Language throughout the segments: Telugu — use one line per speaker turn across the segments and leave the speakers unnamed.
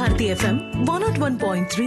Bharati FM one naught one point three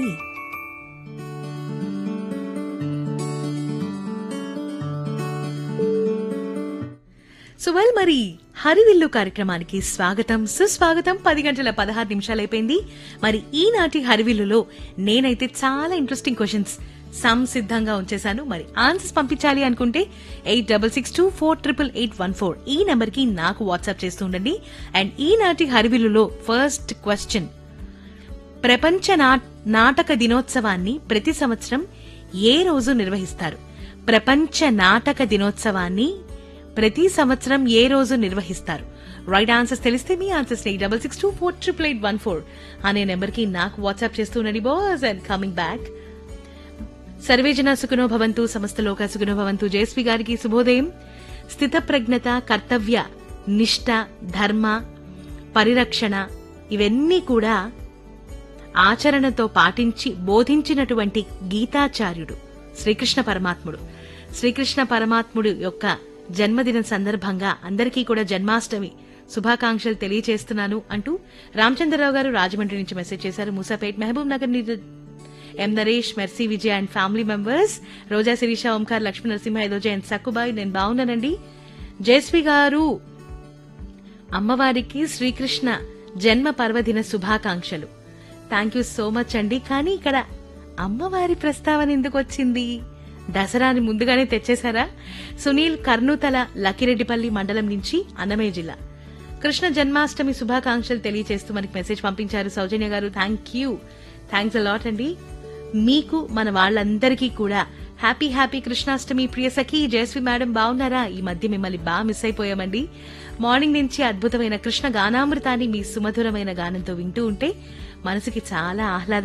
so well మరి హరివిల్లు కార్యక్రమానికి స్వాగతం సుస్వాగతం పది గంటల పదహారు నిమిషాలైపోయింది మరి ఈనాటి హరివిల్లులో నేనైతే చాలా ఇంట్రెస్టింగ్ క్వశ్చన్స్ సంసిద్ధంగా ఉంచేశాను మరి ఆన్సర్స్ పంపించాలి అనుకుంటే eight double six two four triple eight one four ఈ నెంబర్ కి నాకు వాట్సాప్ చేస్తూ ఉండండి అండ్ ఈనాటి హరివిల్లులో ఫస్ట్ క్వశ్చన్ ప్రపంచ నా- నాటక దినోత్సవాన్ని ప్రతి సంవత్సరం ఏ రోజు నిర్వహిస్తారు ప్రపంచ నాటక దినోత్సవాన్ని ప్రతి సంవత్సరం ఏ రోజు నిర్వహిస్తారు రైట్ ఆన్సర్స్ తెలిస్తే మీ answers eight double six two four triple eight one four అనే నెంబర్ కి నాకు వాట్సాప్ చేస్తుండండి బాస్ అండ్ కమింగ్ బ్యాక్ సర్వేజన సుఖనో భవంతు సమస్త లోక సుఖనో భవంతు జయశ్రీ గారికి శుభోదయం స్థితప్రజ్ఞత కర్తవ్య నిష్ట ధర్మ పరిరక్షణ ఇవన్నీ కూడా ఆచరణతో పాటించి బోధించినటువంటి గీతాచార్యుడు శ్రీకృష్ణ పరమాత్ముడు శ్రీకృష్ణ పరమాత్ముడు యొక్క జన్మదినం సందర్భంగా అందరికీ కూడా జన్మాష్టమి శుభాకాంక్షలు తెలియజేస్తున్నాను అంటూ రామచంద్రరావు గారు రాజమండ్రి నుంచి మెసేజ్ చేశారు మూసాపేట్ మహబూబ్ నగర్ నుంచి M Naresh Mercy Vijay and family members Roja Sirisha Omkar Lakshmi Narasimha ఎదోజయ్ అండ్ సక్కుబాయ్ నేను బాగున్నానండి జయశ్రీ గారు అమ్మవారికి శ్రీకృష్ణ జన్మ పర్వదిన శుభాకాంక్షలు థ్యాంక్ యూ సో మచ్ అండి కానీ ఇక్కడ అమ్మవారి ప్రస్తావన ఎందుకు వచ్చింది దసరాని ముందుగానే తెచ్చేశారా సునీల్ కర్నూతల లకిరెడ్డిపల్లి మండలం నుంచి అన్నమయ్య జిల్లా కృష్ణ జన్మాష్టమి శుభాకాంక్షలు తెలియజేస్తూ మనకి మెసేజ్ పంపించారు సౌజన్య గారు థ్యాంక్ యూ థ్యాంక్స్ అలాట్ అండి మీకు మన వాళ్ళందరికీ కూడా happy happy Krishnashtami Priya Sakhi Jayasri madam బాగున్నారా ఈ మధ్య మిమ్మల్ని బాగా మిస్ అయిపోయామండి మార్నింగ్ నుంచి అద్భుతమైన కృష్ణ గానామృతాన్ని మీ సుమధురమైన గానంతో వింటూ ఉంటే మనసుకి చాలా ఆహ్లాద